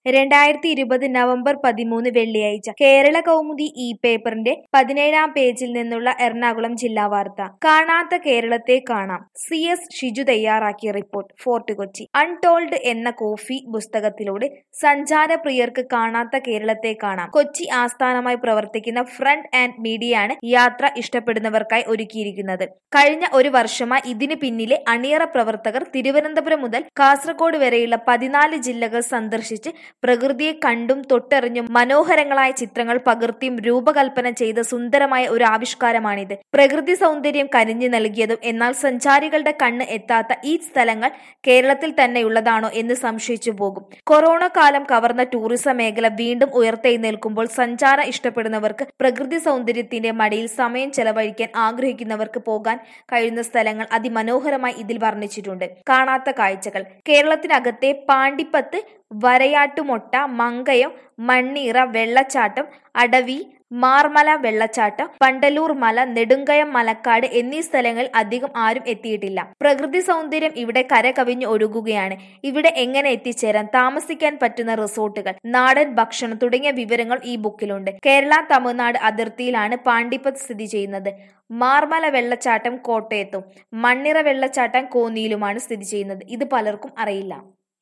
രണ്ടായിരത്തി ഇരുപത് നവംബർ പതിമൂന്ന് വെള്ളിയാഴ്ച കേരള കൗമുദി ഇ പേപ്പറിന്റെ പതിനേഴാം പേജിൽ നിന്നുള്ള എറണാകുളം ജില്ലാ വാർത്ത കാണാത്ത കേരളത്തെ കാണാം സി എസ് ഷിജു തയ്യാറാക്കിയ റിപ്പോർട്ട് ഫോർട്ട് കൊച്ചി അൺടോൾഡ് എന്ന കോഫി പുസ്തകത്തിലൂടെ സഞ്ചാരപ്രിയർക്ക് കാണാത്ത കേരളത്തെ കാണാം കൊച്ചി ആസ്ഥാനമായി പ്രവർത്തിക്കുന്ന ഫ്രണ്ട് ആൻഡ് മീഡിയയാണ് യാത്ര ഇഷ്ടപ്പെടുന്നവർക്കായി ഒരുക്കിയിരിക്കുന്നത് കഴിഞ്ഞ ഒരു വർഷമായി ഇതിന് പിന്നിലെ അണിയറ പ്രവർത്തകർ തിരുവനന്തപുരം മുതൽ കാസർഗോഡ് വരെയുള്ള പതിനാല് ജില്ലകൾ സന്ദർശിച്ച് പ്രകൃതിയെ കണ്ടും തൊട്ടറിഞ്ഞും മനോഹരങ്ങളായ ചിത്രങ്ങൾ പകർത്തിയും രൂപകൽപ്പന ചെയ്ത സുന്ദരമായ ഒരു ആവിഷ്കാരമാണിത് പ്രകൃതി സൗന്ദര്യം കനിഞ്ഞു നൽകിയതും എന്നാൽ സഞ്ചാരികളുടെ കണ്ണ് എത്താത്ത ഈ സ്ഥലങ്ങൾ കേരളത്തിൽ തന്നെയുള്ളതാണോ എന്ന് സംശയിച്ചു പോകും കൊറോണ കാലം കവർന്ന ടൂറിസം മേഖല വീണ്ടും ഉയർത്തെഴുന്നേൽക്കുമ്പോൾ സഞ്ചാരം ഇഷ്ടപ്പെടുന്നവർക്ക് പ്രകൃതി സൗന്ദര്യത്തിന്റെ മടിയിൽ സമയം ചെലവഴിക്കാൻ ആഗ്രഹിക്കുന്നവർക്ക് പോകാൻ കഴിയുന്ന സ്ഥലങ്ങൾ അതിമനോഹരമായി ഇതിൽ വർണ്ണിച്ചിട്ടുണ്ട് കാണാത്ത കാഴ്ചകൾ കേരളത്തിനകത്തെ പാണ്ടിപ്പത്ത് വരയാട്ടുമൊട്ട മങ്കയം മണ്ണീറ വെള്ളച്ചാട്ടം അടവി മാർമല വെള്ളച്ചാട്ടം പണ്ടലൂർ മല നെടുങ്കയം മലക്കാട് എന്നീ സ്ഥലങ്ങളിൽ അധികം ആരും എത്തിയിട്ടില്ല പ്രകൃതി സൗന്ദര്യം ഇവിടെ കര കവിഞ്ഞു ഒഴുകുകയാണ് ഇവിടെ എങ്ങനെ എത്തിച്ചേരാൻ താമസിക്കാൻ പറ്റുന്ന റിസോർട്ടുകൾ നാടൻ ഭക്ഷണം തുടങ്ങിയ വിവരങ്ങൾ ഈ ബുക്കിലുണ്ട് കേരള തമിഴ്നാട് അതിർത്തിയിലാണ് പാണ്ടിപ്പത്ത് സ്ഥിതി ചെയ്യുന്നത് മാർമല വെള്ളച്ചാട്ടം കോട്ടയത്തും മണ്ണിറ വെള്ളച്ചാട്ടം കോന്നിയിലുമാണ് സ്ഥിതി ചെയ്യുന്നത് ഇത് പലർക്കും അറിയില്ല